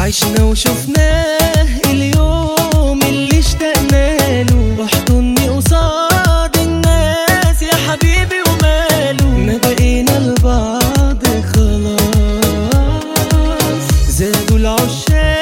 عشنا وشفناه اليوم اللي اشتقنا له احضني قصاد الناس يا حبيبي وماله ما بقينا لبعض خلاص زادوا العشاق